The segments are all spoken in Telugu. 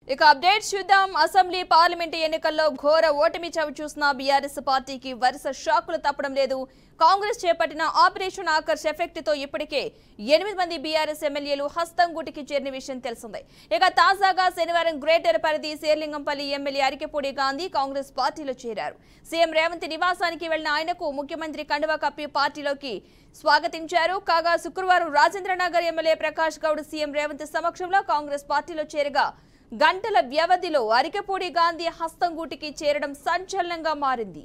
ఇక అప్డేట్స్ చూద్దాం అసెంబ్లీ పార్లమెంటు ఎన్నికల్లో ఘోర ఓటమి చవి చూసిన బీఆర్ఎస్ పార్టీకి వరుస షాకులు తప్పడం లేదు కాంగ్రెస్ చేపట్టిన ఆపరేషన్ ఆకర్ష్ ఎఫెక్ట్ తో ఇప్పటికే ఎనిమిది మంది బీఆర్ఎస్ ఎమ్మెల్యేలు హస్తం గుటికి చేరిన విషయం తెలిసిందే ఇక తాజాగా శనివారం గ్రేటర్ పరిధి శేర్లింగంపల్లి ఎమ్మెల్యే అరికెపూడి గాంధీ కాంగ్రెస్ పార్టీలో చేరారు సీఎం రేవంత్ నివాసానికి వెళ్లిన ఆయనకు ముఖ్యమంత్రి కండువా కప్పి పార్టీలోకి స్వాగతించారు కాగా శుక్రవారం రాజేంద్రనగర్ ఎమ్మెల్యే ప్రకాష్ గౌడ్ సీఎం రేవంత్ సమక్షంలో కాంగ్రెస్ పార్టీలో చేరగా గంటల వ్యవధిలో అరికెపూడి గాంధీ హస్తంగూటికి చేరడం సంచలనంగా మారింది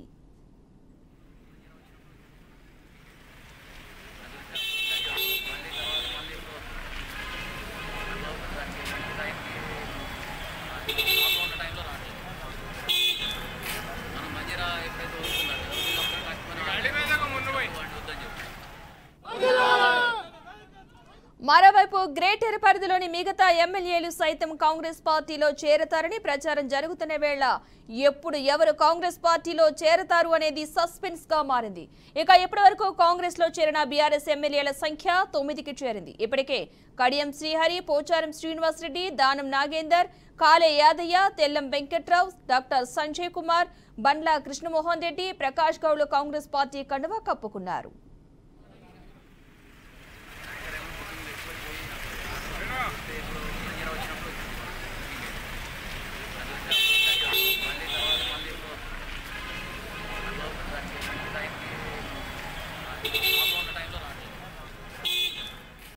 మరోవైపు గ్రేటర్ పరిధిలోని మిగతా ఎమ్మెల్యేలు సైతం కాంగ్రెస్ పార్టీలో చేరతారని ప్రచారం జరుగుతున్న వేళ ఎప్పుడు ఎవరు కాంగ్రెస్ పార్టీలో చేరతారు అనేది సస్పెన్స్ గా మారింది ఇక ఇప్పటి వరకు కాంగ్రెస్ లో చేరిన బీఆర్ఎస్ ఎమ్మెల్యేల సంఖ్య తొమ్మిదికి చేరింది ఇప్పటికే కడియం శ్రీహరి పోచారం శ్రీనివాస్ రెడ్డి దానం నాగేందర్ కాలే యాదయ్య తెల్లం వెంకట్రావు డాక్టర్ సంజయ్ కుమార్ బండ్ల కృష్ణమోహన్ రెడ్డి ప్రకాష్ గౌడ్ కాంగ్రెస్ పార్టీ కండువా కప్పుకున్నారు